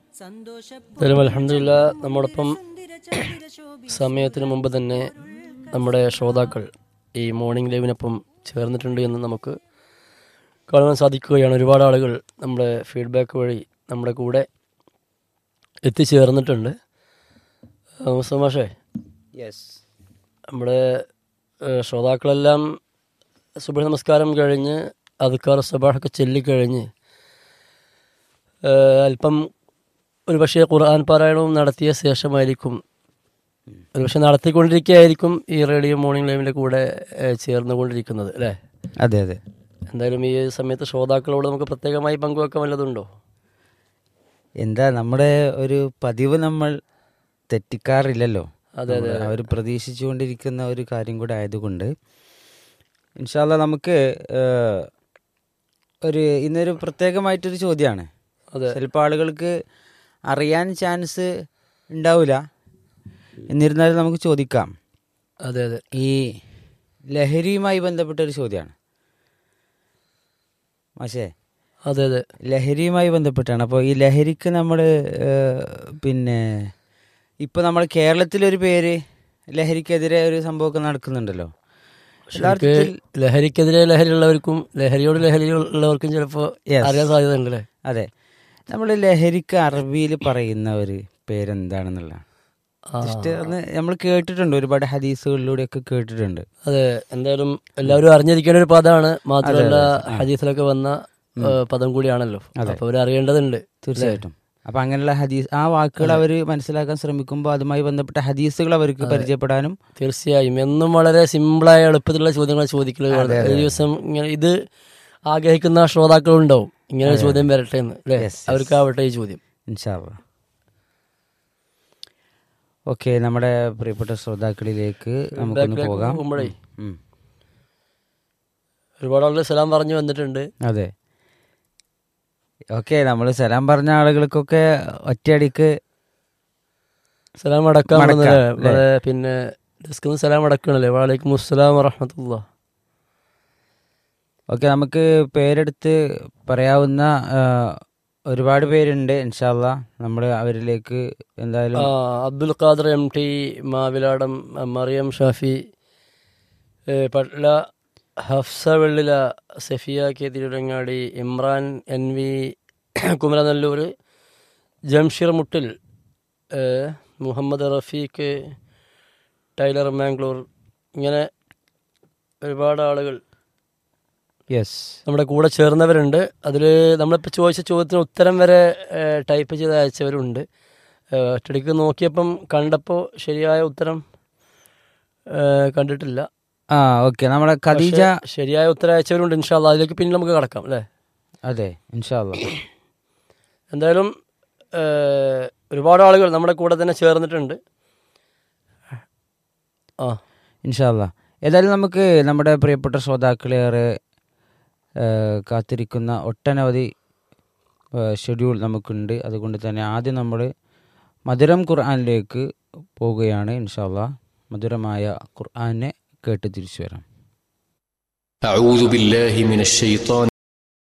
എന്തായാലും അലഹമില്ല നമ്മോടൊപ്പം സമയത്തിന് മുമ്പ് തന്നെ നമ്മുടെ ശ്രോതാക്കൾ ഈ മോർണിംഗ് ലൈവിനൊപ്പം ചേർന്നിട്ടുണ്ട് എന്ന് നമുക്ക് കാണുവാൻ സാധിക്കുകയാണ് ഒരുപാട് ആളുകൾ നമ്മുടെ ഫീഡ്ബാക്ക് വഴി നമ്മുടെ കൂടെ എത്തിച്ചേർന്നിട്ടുണ്ട് മുസ്തമാഷേ യെസ് നമ്മുടെ ഏഹ്, ശ്രോതാക്കളെല്ലാം സുബഹ നമസ്കാരം കഴിഞ്ഞ് അതുക്കാർ സബാഹൊക്കെ ചൊല്ലിക്കഴിഞ്ഞ് ഏഹ്, അല്പം ഒരുപക്ഷെ ഖുർആൻ പാരായണവും നടത്തിയ ശേഷമായിരിക്കും ഒരുപക്ഷെ നടത്തിക്കൊണ്ടിരിക്കുകയായിരിക്കും ഈ റേഡിയോ മോർണിംഗ് ലൈവിൻ്റെ കൂടെ ഏഹ്, ചേർന്നുകൊണ്ടിരിക്കുന്നത് അല്ലേ അതെ അതെ എന്തായാലും ഈ സമയത്ത് ശ്രോതാക്കളോട് നമുക്ക് പ്രത്യേകമായി പങ്കുവെക്കാൻ വല്ലതുണ്ടോ എന്താ നമ്മുടെ ഒരു പതിവ് നമ്മൾ തെറ്റിക്കാറില്ലല്ലോ അതെ, അതെ, അവർ പ്രതീക്ഷിച്ചുകൊണ്ടിരിക്കുന്ന ഒരു കാര്യം കൂടെ ആയതുകൊണ്ട് ഇൻഷാല്ല നമുക്ക് ഏഹ്, ഒരു ഇന്നൊരു പ്രത്യേകമായിട്ടൊരു ചോദ്യമാണ് അതെ ചിലപ്പോൾ ആളുകൾക്ക് അറിയാൻ ചാൻസ് ഉണ്ടാവില്ല എന്നിരുന്നാലും നമുക്ക് ചോദിക്കാം അതെ അതെ ഈ ലഹരിയുമായി ബന്ധപ്പെട്ട ഒരു ചോദ്യമാണ് മാഷേ അതെ അതെ ലഹരിയുമായി ബന്ധപ്പെട്ടാണ് അപ്പോൾ ഈ ലഹരിക്ക് നമ്മൾ പിന്നെ ഇപ്പോൾ നമ്മൾ കേരളത്തിലൊരു പേര് ലഹരിക്കെതിരെ ഒരു സംഭവമൊക്കെ നടക്കുന്നുണ്ടല്ലോ ശരിക്ക് ലഹരിക്കെതിരെ ലഹരി ഉള്ളവർക്കും ലഹരിയോട് ലഹരി ഉള്ളവർക്കും ചിലപ്പോൾ Yes. അറിയാൻ സാധ്യത ഉണ്ടല്ലേ അതെ നമ്മൾ ലഹരിക്ക് അറബിയിൽ പറയുന്ന ഒരു പേരെന്താണെന്നുള്ളതാണ് ജസ്റ്റ് ഒന്ന് നമ്മൾ കേട്ടിട്ടുണ്ട് ഒരുപാട് ഹദീസുകളിലൂടെയൊക്കെ കേട്ടിട്ടുണ്ട് അതെ എന്തായാലും എല്ലാവരും അറിഞ്ഞിരിക്കേണ്ട ഒരു പദമാണ് മാത്രമല്ല ഹദീസിലൊക്കെ വന്ന ഏഹ്, പദം കൂടിയാണല്ലോ അപ്പൊ അവർ അറിയേണ്ടതുണ്ട് തീർച്ചയായിട്ടും അപ്പൊ അങ്ങനെയുള്ള ഹദീസ് ആ വാക്കുകൾ അവർ മനസ്സിലാക്കാൻ ശ്രമിക്കുമ്പോൾ അതുമായി ബന്ധപ്പെട്ട ഹദീസുകൾ അവർക്ക് പരിചയപ്പെടാനും തീർച്ചയായും എന്നും വളരെ സിമ്പിളായ എളുപ്പത്തിലുള്ള ചോദ്യങ്ങൾ ചോദിക്കുന്നത് ഒരു ദിവസം ഇങ്ങനെ ഇത് ആഗ്രഹിക്കുന്ന ശ്രോതാക്കളുണ്ടാവും ഇങ്ങനെ ഒരു ചോദ്യം വരട്ടെ എന്ന് അല്ലേ അവർക്കാവട്ടെ ഈ ചോദ്യം ഇൻഷാല്ല ഓക്കെ നമ്മുടെ പ്രിയപ്പെട്ട ശ്രോതാക്കളിലേക്ക് നമുക്കൊന്ന് ബാക്കിലേക്ക് പോകാം പോകുമ്പോഴേ ഉം. ഒരുപാട് ആളുകൾ സലാം പറഞ്ഞു വന്നിട്ടുണ്ട് അതെ ഓക്കെ നമ്മൾ സലാം പറഞ്ഞ ആളുകൾക്കൊക്കെ ഒറ്റയടിക്ക് സലാം അടക്കാൻ മടക്കാം, വന്നല്ലേ? അല്ലേ? ഇവിടെ പിന്നെ ഡെസ്കിൽ നിന്ന് സലാം അടക്കണല്ലേ വാലൈക്കും അസ്സലാം വറഹമത്തുള്ള ഓക്കെ നമുക്ക് പേരെടുത്ത് പറയാവുന്ന ആ, ഒരുപാട് പേരുണ്ട് ഇൻഷാല്ല നമ്മൾ അവരിലേക്ക് എന്തായാലും ആ അബ്ദുൽ ഖാദർ എം ടി മാവിലാടം മറിയം ഷാഫി ഏ, Patla Hafsa Vellila Safiya K Tirurangadi Imran N V Kumaranallur Jamsheer Muttil ഏ, മുഹമ്മദ് റഫീഖ് ടൈലർ മാംഗ്ലൂർ ഇങ്ങനെ ഒരുപാട് ആളുകൾ യെസ് നമ്മുടെ കൂടെ ചേർന്നവരുണ്ട് അതിൽ നമ്മളിപ്പോൾ ചോദിച്ച ചോദ്യത്തിന് ഉത്തരം വരെ ഏഹ്, ടൈപ്പ് ചെയ്ത് അയച്ചവരുണ്ട് ഏഹ്, ഒറ്റടിക്ക് നോക്കിയപ്പം കണ്ടപ്പോൾ ശരിയായ ഉത്തരം ഏഹ്, കണ്ടിട്ടില്ല ആ ഓക്കെ നമ്മളെ ഖദീജ പക്ഷേ ശരിയായ ഉത്തരം അയച്ചവരുണ്ട് ഇൻഷാല്ല അതിലേക്ക് പിന്നെ നമുക്ക് കടക്കാം അല്ലേ അതെ ഇൻഷാല്ല എന്തായാലും ഏഹ്, ഒരുപാട് ആളുകൾ നമ്മുടെ കൂടെ തന്നെ ചേർന്നിട്ടുണ്ട് ആ ഇൻഷാല്ല ഏതായാലും നമുക്ക് നമ്മുടെ പ്രിയപ്പെട്ട ശ്രോതാക്കളേറെ ഏഹ്, കാത്തിരിക്കുന്ന ഒട്ടനവധി ഏഹ്, ഷെഡ്യൂൾ നമുക്കുണ്ട് അതുകൊണ്ട് തന്നെ ആദ്യം നമ്മൾ മധുരം ഖുർആനിലേക്ക് പോവുകയാണ് ഇൻഷാല്ല മധുരമായ ഖുർആനെ കേട്ട് തിരിച്ചു വരാം أعوذ بالله من الشيطان